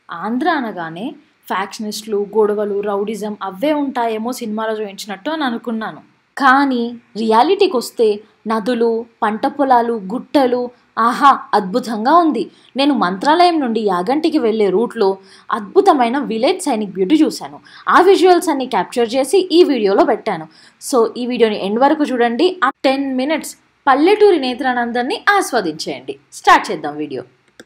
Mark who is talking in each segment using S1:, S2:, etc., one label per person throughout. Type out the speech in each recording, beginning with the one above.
S1: ఆంధ్ర అనగానే ఫ్యాక్షనిస్టులు గొడవలు రౌడిజం అవే ఉంటాయేమో సినిమాలో చూపించినట్టు అని అనుకున్నాను కానీ రియాలిటీకి వస్తే నదులు పంట పొలాలు గుట్టలు ఆహా అద్భుతంగా ఉంది నేను మంత్రాలయం నుండి యాగంటికి వెళ్ళే రూట్లో అద్భుతమైన విలేజ్ సైనిక్ బ్యూటీ చూశాను ఆ విజువల్స్ అన్ని క్యాప్చర్ చేసి ఈ వీడియోలో పెట్టాను సో ఈ వీడియోని ఎండ్ వరకు చూడండి ఆ టెన్ మినిట్స్ పల్లెటూరి నేత్రానందాన్ని ఆస్వాదించేయండి స్టార్ట్ చేద్దాం video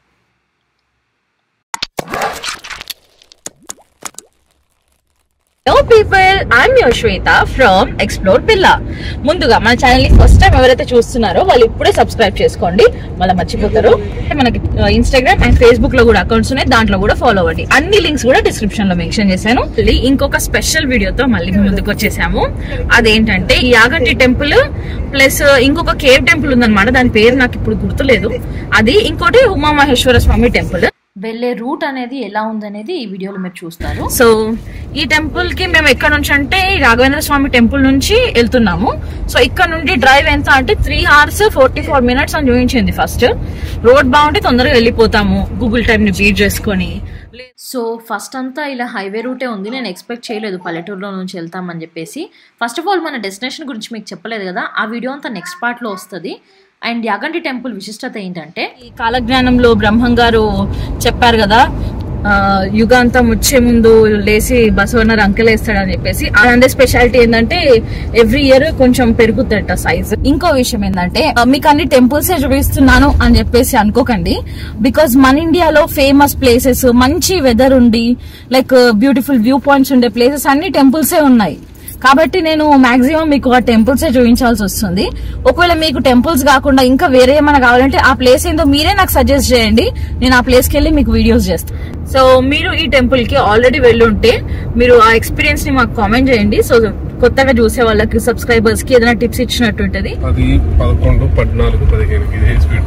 S2: hello people I'm your Shweta from explore Pilla ముందుగా మన ఛానల్ ని ఫస్ట్ టైం ఎవరైతే చూస్తున్నారో వాళ్ళు ఇప్పుడే సబ్స్క్రైబ్ చేసుకోండి మళ్ళీ మర్చిపోతారు మనకి ఇన్స్టాగ్రామ్ అండ్ ఫేస్బుక్ లో కూడా అకౌంట్స్ ఉన్నాయి దాంట్లో కూడా ఫాలో అవ్వండి అన్ని లింక్స్ కూడా డిస్క్రిప్షన్ లో మెన్షన్ చేశాను మళ్ళీ ఇంకొక స్పెషల్ వీడియోతో మళ్ళీ మీ ముందుకు వచ్చేసాము అదేంటంటే ఈ యాగంటి టెంపుల్ ప్లస్ ఇంకొక కేవ్ టెంపుల్ ఉందన్నమాట దాని పేరు నాకు ఇప్పుడు గుర్తులేదు అది ఇంకోటి ఉమామహేశ్వర స్వామి టెంపుల్
S1: వెళ్ళే రూట్ అనేది ఎలా ఉందనేది ఈ వీడియోలో మీరు చూస్తారు
S2: సో ఈ టెంపుల్ కి మేము ఎక్కడ నుంచి అంటే ఈ రాఘవేంద్ర స్వామి టెంపుల్ నుంచి వెళ్తున్నాము సో ఇక్కడ నుండి డ్రైవ్ ఎంత అంటే three hours forty four minutes అని చూపించింది ఫస్ట్ రోడ్ బాగుంటే తొందరగా వెళ్ళిపోతాము గూగుల్ టైం ని బీట్ చేసుకొని
S1: సో ఫస్ట్ అంతా ఇలా హైవే రూటే ఉంది నేను ఎక్స్పెక్ట్ చేయలేదు పల్లెటూరులో నుంచి వెళ్తామని చెప్పేసి ఫస్ట్ ఆఫ్ ఆల్ మన డెస్టినేషన్ గురించి మీకు చెప్పలేదు కదా ఆ వీడియో అంతా నెక్స్ట్ పార్ట్లో వస్తుంది అండ్ యాగంటి టెంపుల్ విశిష్టత ఏంటంటే
S2: ఈ కాలజ్ఞానంలో బ్రహ్మం గారు చెప్పారు కదా ఆ, యుగాంతం వచ్చే ముందు లేచి బసవన్నర్ అంకెలేస్తాడని చెప్పేసి అదే స్పెషాలిటీ ఏంటంటే ఎవ్రీ ఇయర్ కొంచెం పెరుగుతుందట సైజ్ ఇంకో విషయం ఏంటంటే ఆ, మీకు అన్ని టెంపుల్స్ చూపిస్తున్నాను అని చెప్పేసి అనుకోకండి బికాస్ మన ఇండియాలో ఫేమస్ ప్లేసెస్ మంచి వెదర్ ఉండి లైక్ బ్యూటిఫుల్ వ్యూ పాయింట్స్ ఉండే ప్లేసెస్ అన్ని టెంపుల్సే ఉన్నాయి కాబట్టి నేను మాక్సిమం మీకు ఆ టెంపుల్స్ చూపించాల్సి వస్తుంది ఒకవేళ మీకు టెంపుల్స్ కాకుండా ఇంకా వేరే ఏమైనా కావాలంటే ఆ ప్లేస్ ఏందో మీరే నాకు సజెస్ట్ చేయండి నేను ఆ ప్లేస్ కి వెళ్ళి మీకు వీడియోస్ చేస్తాను సో మీరు ఈ టెంపుల్ కి ఆల్రెడీ వెళ్ళుంటే మీరు ఆ ఎక్స్పీరియన్స్ ని మాకు కామెంట్ చేయండి సో కొత్తగా చూసే వాళ్ళకి సబ్స్క్రైబర్స్ కి ఏదైనా టిప్స్ ఇచ్చినట్టు ఉంటది
S3: అది పదకొండు పద్నాలుగు పదిహేను ఇదే స్పీడ్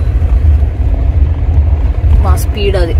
S2: మా స్పీడ్ అది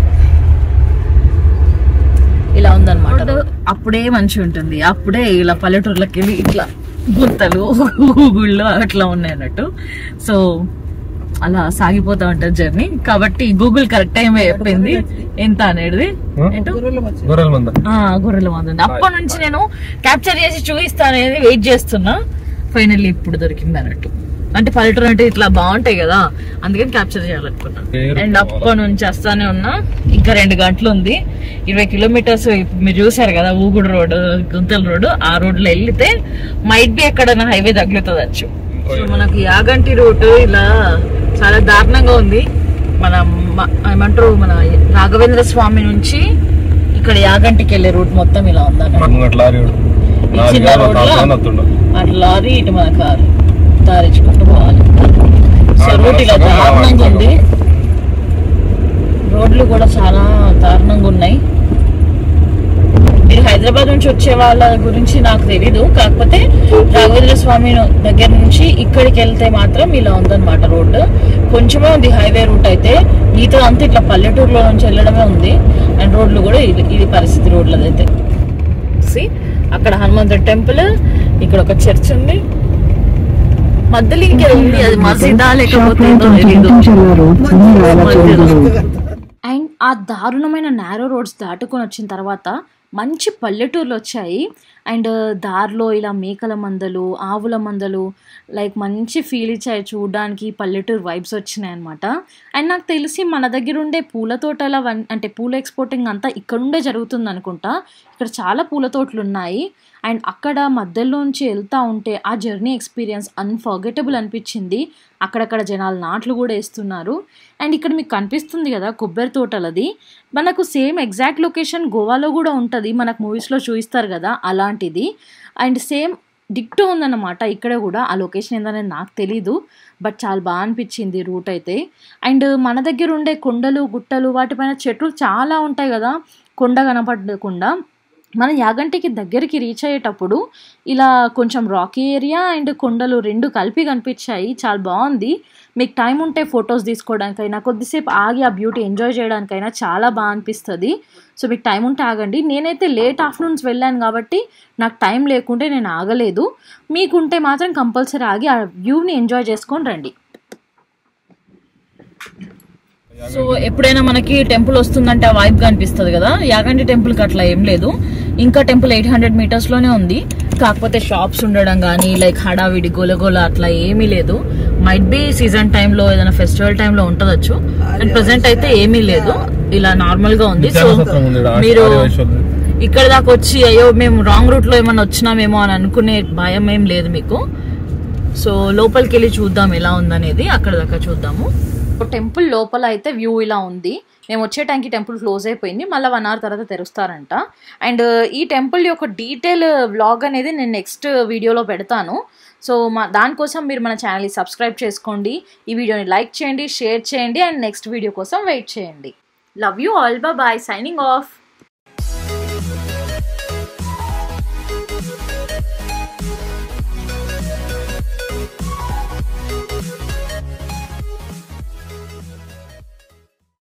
S2: ఇలా ఉందన్నమాట అప్పుడే మంచి ఉంటుంది అప్పుడే ఇలా పల్లెటూర్లకి వెళ్ళి ఇట్లా గుంతలు గుళ్ళు అట్లా ఉన్నాయి అన్నట్టు సో అలా సాగిపోతా ఉంటది జర్నీ కాబట్టి గూగుల్ కరెక్ట్ టైం చెప్పింది ఎంత అనేది ఏంటో
S3: గొర్రెల మంద
S2: ఆ, గొర్రెల మంది అప్పటి నుంచి నేను క్యాప్చర్ చేసి చూపిస్తా అనేది వెయిట్ చేస్తున్నా ఫైనల్లీ ఇప్పుడు దొరికింది అన్నట్టు అంటే పల్లెటూరు అంటే ఇట్లా బాగుంటాయి కదా అందుకని క్యాప్చర్ చేయాలనుకున్నా
S3: పేరు
S2: అండ్ అప్పటి నుంచి వస్తానే ఉన్నా ఇంకా రెండు గంటలు ఉంది ఇరవై కిలోమీటర్స్ మీరు చూసారు కదా ఊగుడు రోడ్ గుంతల రోడ్ ఆ రోడ్ లో వెళ్తే మైట్ బి ఎక్కడైనా హైవే తగులుతుంది సో మనకి యాగంటి రూట్ ఇలా చాలా దారుణంగా ఉంది మన మ- ఏమంటారు మన రాఘవేంద్ర స్వామి నుంచి ఇక్కడ యాగంటికి వెళ్ళే రూట్ మొత్తం ఇలా ఉందన్నమాట
S3: ముంగట లారీ వాడు.
S2: ఈ
S3: లారీ
S2: చిన్న
S3: కాదు,
S2: రోడ్లో
S3: తాత నత్తుండు.
S2: అటు లారీ ఇటు మన కారు దారించుకుంటూ పోవాలి సో
S3: ఆ,
S2: రూట్ ఇలా
S3: సగం
S2: దారుణంగా
S3: రావాలి,
S2: ఉంది రోడ్లు కూడా చాలా దారుణంగా ఉన్నాయి మీరు హైదరాబాద్ నుంచి వచ్చే వాళ్ళ గురించి నాకు తెలీదు కాకపోతే రాఘవేంద్ర స్వామి దగ్గర నుంచి ఇక్కడికి వెళ్తే మాత్రం ఇలా ఉందన్నమాట రోడ్డు కొంచెమే ఉంది హైవే రూట్ అయితే మిగతా అంతా ఇట్లా పల్లెటూరులో నుంచి వెళ్ళడమే ఉంది అండ్ రోడ్లు కూడా ఇది ఇది పరిస్థితి రోడ్లదైతే See? అక్కడ హనుమంతుడి టెంపుల్ ఇక్కడ ఒక చర్చ్ ఉంది మధ్యలో ఇంకా ఉంది అది మసీదా లేకపోతే ఏందో తెలీదు. మధ్యలో.
S1: అండ్ ఆ దారుణమైన నేరో రోడ్స్ దాటుకొని వచ్చిన తర్వాత మంచి పల్లెటూర్లు వచ్చాయి అండ్ దారిలో ఇలా మేకల మందలు ఆవుల మందలు లైక్ మంచి ఫీల్ ఇచ్చాయి చూడడానికి పల్లెటూరు వైబ్స్ వచ్చినాయి అనమాట అండ్ నాకు తెలిసి మన దగ్గర ఉండే పూల తోటల వన్- అంటే పూల ఎక్స్పోర్టింగ్ అంతా ఇక్కడుండే జరుగుతుంది అనుకుంటా ఇక్కడ చాలా పూల తోటలు ఉన్నాయి అండ్ అక్కడ మధ్యలోంచి వెళ్తూ ఉంటే ఆ జర్నీ ఎక్స్పీరియన్స్ అన్ఫర్గెటబుల్ అనిపించింది అక్కడక్కడ జనాలు నాట్లు కూడా వేస్తున్నారు అండ్ ఇక్కడ మీకు కనిపిస్తుంది కదా కొబ్బరి తోటలది మనకు సేమ్ ఎగ్జాక్ట్ లొకేషన్ గోవాలో కూడా ఉంటుంది మనకు మూవీస్లో చూపిస్తారు కదా అలాంటిది అండ్ సేమ్ డిక్టో ఉందన్నమాట ఇక్కడ కూడా ఆ లొకేషన్ ఏందనేది నాకు తెలీదు బట్ చాలా బాగా అనిపించింది రూట్ అయితే అండ్ మన దగ్గర ఉండే కొండలు గుట్టలు వాటిపైన చెట్లు చాలా ఉంటాయి కదా కొండ కనపడకుండా మన యాగంటికి దగ్గరికి రీచ్ అయ్యేటప్పుడు ఇలా కొంచెం రాకీ ఏరియా అండ్ కొండలు రెండు కలిపి కనిపించాయి చాలా బాగుంది మీకు టైం ఉంటే ఫొటోస్ తీసుకోవడానికైనా కొద్దిసేపు ఆగి ఆ బ్యూటీ ఎంజాయ్ చేయడానికైనా చాలా బాగా అనిపిస్తుంది సో మీకు టైం ఉంటే ఆగండి నేనైతే లేట్ ఆఫ్టర్నూన్స్ వెళ్ళాను కాబట్టి నాకు టైం లేకుంటే నేను ఆగలేదు మీకుంటే మాత్రం కంపల్సరీ ఆగి ఆ వ్యూని ఎంజాయ్ చేసుకొని రండి
S2: సో ఎప్పుడైనా మనకి టెంపుల్ వస్తుందంటే ఆ వైబ్ కనిపిస్తుంది కదా యాగంటి టెంపుల్ కి అట్లా ఏం లేదు ఇంకా టెంపుల్ ఎయిట్ హండ్రెడ్ మీటర్స్ లోనే ఉంది కాకపోతే షాప్స్ ఉండడం కానీ లైక్ హడావిడి గోలగోల అట్లా ఏమీ లేదు మైట్ బి సీజన్ టైంలో ఏదైనా ఫెస్టివల్ టైంలో ఉంటదచ్చు అండ్ ప్రెసెంట్ అయితే ఏమీ లేదు ఇలా నార్మల్ గా ఉంది సో
S3: విశాఖపట్నం ఉంది ఈడ,
S2: మీరు
S3: ఆర్యవైశ్యులది.
S2: ఇక్కడ దాకా వచ్చి అయ్యో మేము రాంగ్ రూట్ లో ఏమన్నా వచ్చినామేమో అని అనుకునే భయం ఏం లేదు మీకు సో లోపలికి వెళ్ళి చూద్దాం ఎలా ఉందనేది అక్కడ దాకా చూద్దాము
S1: టెంపుల్ లోపల అయితే వ్యూ ఇలా ఉంది మేము వచ్చే టైంకి టెంపుల్ క్లోజ్ అయిపోయింది మళ్ళీ వన్ అవర్ తర్వాత తెరుస్తారంట అండ్ ఈ టెంపుల్ యొక్క డీటెయిల్ వ్లాగ్ అనేది నేను నెక్స్ట్ వీడియోలో పెడతాను సో మా దానికోసం మీరు మన ఛానల్ని సబ్స్క్రైబ్ చేసుకోండి ఈ వీడియోని లైక్ చేయండి షేర్ చేయండి అండ్ నెక్స్ట్ వీడియో కోసం వెయిట్ చేయండి love you all bye signing of